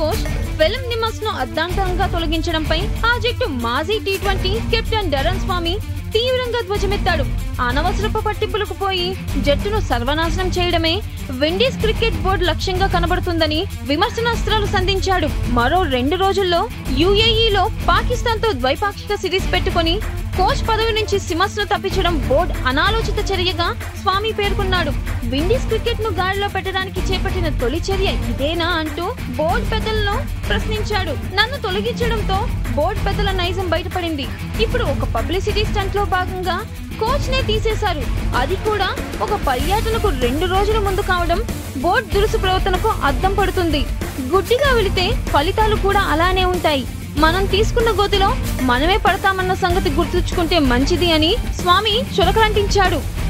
coach film నిమస్ ను అర్ధాంతరంగా తొలగించడంపై ఆ జట్టు మాజీ T twenty captain Daren Sammy తీవ్రంగా ధ్వజమెత్తాడు అనవసరపు పట్టింపులకు పోయి జట్టును సర్వనాశనం చేయడమే విండీస్ క్రికెట్ బోర్డు లక్ష్యంగా కనబడుతుందని విమర్శనాస్త్రాలు సంధించాడు మరో రెండు రోజుల్లో యుఏఈలో పాకిస్తాన్ తో ద్వైపాక్షిక సిరీస్ పెట్టుకొని కోచ్ పదవి నుంచి సిమస్ ను తప్పించడం బోర్డు అనాలోచిత చర్యగా స్వామి పేర్కొన్నాడు విండీస్ క్రికెట్ ను గాడిలో పెట్టడానికి చేపట్టిన తొలి చర్య ఇదేనా అంటూ బోర్డు పెద్దలను ప్రశ్నించాడు నన్ను తొలగించడంతో బోర్డు పెద్దల నైజం బయటపడింది ఇప్పుడు ఒక పబ్లిసిటీ స్టంట్ లో భాగంగా కోచ్ నే తీసేశారు అది కూడా ఒక పర్యటనకు రెండు రోజుల ముందు కావడం బోర్డు దురుసు ప్రవర్తనకు అద్దం పడుతుంది గుడ్డిగా వెళితే ఫలితాలు కూడా అలానే ఉంటాయి మనం తీసుకున్న గోతిలో మనమే పడతామన్న సంగతి గుర్తుంచుకుంటే మంచిది అని స్వామి చురకలంటించాడు